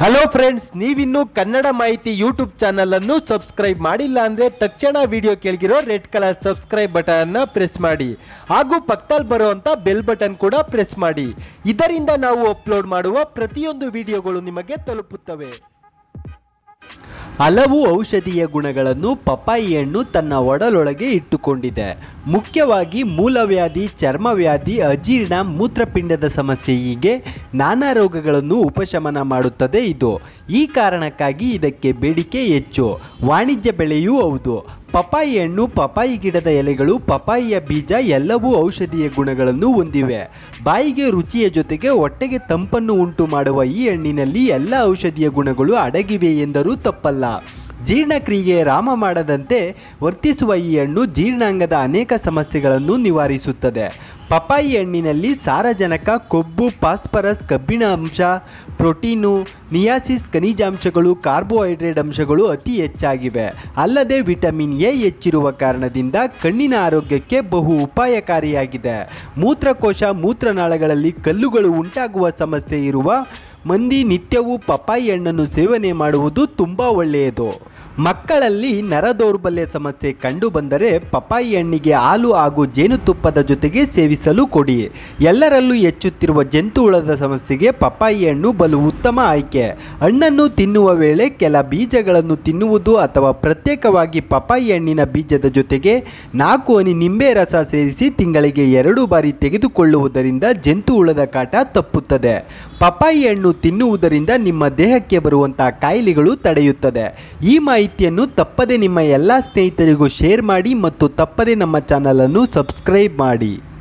hello friends ನೀವಿನ್ನೂ ಕನ್ನಡ ಮಾಹಿತಿ YouTube channel ಅನ್ನು ಸಬ್ಸ್ಕ್ರೈಬ್ ಮಾಡಿಲ್ಲ ಅಂದ್ರೆ ತಕ್ಷಣ ವಿಡಿಯೋ ಕೆಳಗಿರೋ ರೆಡ್ ಕಲರ್ ಸಬ್ಸ್ಕ್ರೈಬ್ ಬಟನ್ ಅನ್ನ ಪ್ರೆಸ್ ಮಾಡಿ ಹಾಗೂ ಪಕ್ಕದಲ್ಲಿ ಬರುವಂತ ಬೆಲ್ ಬಟನ್ ಕೂಡ ಪ್ರೆಸ್ ಮಾಡಿ ಇದರಿಂದ ನಾವು ಅಪ್ಲೋಡ್ ಮಾಡುವ ಪ್ರತಿಯೊಂದು ವಿಡಿಯೋಗಳು ನಿಮಗೆ ತಲುಪುತ್ತವೆ ಹಲವು ಔಷಧೀಯ ಗುಣಗಳನ್ನು ಪಪ್ಪಾಯಿ ಹಣ್ಣು ತನ್ನ ಒಡಲೊಳಗೆ ಇಟ್ಟುಕೊಂಡಿದೆ ಮುಖ್ಯವಾಗಿ ಮೂಲವ್ಯಾಧಿ ಚರ್ಮವ್ಯಾಧಿ ಅಜೀರ್ಣ ಮೂತ್ರಪಿಂಡದ ಸಮಸ್ಯೆ ಹೀಗೆ ನಾನಾ ರೋಗಗಳನ್ನು ಉಪಶಮನ ಮಾಡುತ್ತದೆ ಇದು ಈ ಕಾರಣಕ್ಕಾಗಿ ಇದಕ್ಕೆ ಬೇಡಿಕೆ ಹೆಚ್ಚು ವಾಣಿಜ್ಯ ಬೆಳೆಯೂ ಹೌದು ಪಪಾಯಿ ಹಣ್ಣು ಪಪಾಯಿ ಗಿಡದ ಎಲೆಗಳು ಪಪಾಯಿಯ ಬೀಜ ಎಲ್ಲವೂ ಔಷಧೀಯ ಗುಣಗಳನ್ನು ಹೊಂದಿವೆ ಬಾಯಿಗೆ ರುಚಿಯ ಜೊತೆಗೆ ಹೊಟ್ಟೆಗೆ ತಂಪನ್ನು ಉಂಟು ಮಾಡುವ ಈ ಹಣ್ಣಿನಲ್ಲಿ ಎಲ್ಲ ಔಷಧೀಯ ಗುಣಗಳು ಅಡಗಿವೆ ಎಂದರೂ ತಪ್ಪಲ್ಲ ಜೀರ್ಣಕ್ರಿಯೆ ರಾಮ ಮಾಡದಂತೆ ವರ್ತಿಸುವ ಈ ಹಣ್ಣು ಜೀರ್ಣಾಂಗದ ಅನೇಕ ಸಮಸ್ಯೆಗಳನ್ನು ನಿವಾರಿಸುತ್ತದೆ ಪಪಾಯಿ ಹಣ್ಣಿನಲ್ಲಿ ಸಾರಜನಕ ಕೊಬ್ಬು ಫಾಸ್ಫರಸ್ ಕಬ್ಬಿಣ ಅಂಶ ಪ್ರೋಟೀನು ನಿಯಾಸಿಸ್ ಖನಿಜಾಂಶಗಳು ಕಾರ್ಬೋಹೈಡ್ರೇಟ್ ಅಂಶಗಳು ಅತಿ ಹೆಚ್ಚಾಗಿವೆ ಅಲ್ಲದೆ ವಿಟಮಿನ್ ಎ ಹೆಚ್ಚಿರುವ ಕಾರಣದಿಂದ ಕಣ್ಣಿನ ಆರೋಗ್ಯಕ್ಕೆ ಬಹು ಉಪಾಯಕಾರಿಯಾಗಿದೆ ಮೂತ್ರಕೋಶ ಮೂತ್ರನಾಳಗಳಲ್ಲಿ ಕಲ್ಲುಗಳು ಉಂಟಾಗುವ ಸಮಸ್ಯೆ ಇರುವ ಮಂದಿ ನಿತ್ಯವೂ ಪಪ್ಪಾಯಿ ಹಣ್ಣನ್ನು ಸೇವನೆ ಮಾಡುವುದು ತುಂಬ ಒಳ್ಳೆಯದು ಮಕ್ಕಳಲ್ಲಿ ನರ ದೌರ್ಬಲ್ಯ ಸಮಸ್ಯೆ ಕಂಡು ಬಂದರೆ ಪಪ್ಪಾಯಿ ಹಣ್ಣಿಗೆ ಹಾಲು ಹಾಗೂ ಜೇನುತುಪ್ಪದ ಜೊತೆಗೆ ಸೇವಿಸಲು ಕೊಡಿ ಎಲ್ಲರಲ್ಲೂ ಹೆಚ್ಚುತ್ತಿರುವ ಜಂತು ಹುಳದ ಸಮಸ್ಯೆಗೆ ಪಪ್ಪಾಯಿ ಹಣ್ಣು ಬಲು ಉತ್ತಮ ಆಯ್ಕೆ ಹಣ್ಣನ್ನು ತಿನ್ನುವ ವೇಳೆ ಕೆಲ ಬೀಜಗಳನ್ನು ತಿನ್ನುವುದು ಅಥವಾ ಪ್ರತ್ಯೇಕವಾಗಿ ಪಪ್ಪಾಯಿ ಹಣ್ಣಿನ ಬೀಜದ ಜೊತೆಗೆ ನಾಲ್ಕು ಹನಿ ನಿಂಬೆ ರಸ ಸೇರಿಸಿ ತಿಂಗಳಿಗೆ ಎರಡು ಬಾರಿ ತೆಗೆದುಕೊಳ್ಳುವುದರಿಂದ ಜಂತು ಹುಳದ ಕಾಟ ತಪ್ಪುತ್ತದೆ ಪಪ್ಪಾಯಿ ಹಣ್ಣು ತಿನ್ನುವುದರಿಂದ ನಿಮ್ಮ ದೇಹಕ್ಕೆ ಬರುವಂತಹ ಕಾಯಿಲೆಗಳು ತಡೆಯುತ್ತದೆ ಈ ಮಾಹಿತಿಯನ್ನು ತಪ್ಪದೆ ನಿಮ್ಮ ಎಲ್ಲ ಸ್ನೇಹಿತರಿಗೂ ಶೇರ್ ಮಾಡಿ ಮತ್ತು ತಪ್ಪದೆ ನಮ್ಮ ಚಾನಲನ್ನು ಸಬ್ಸ್ಕ್ರೈಬ್ ಮಾಡಿ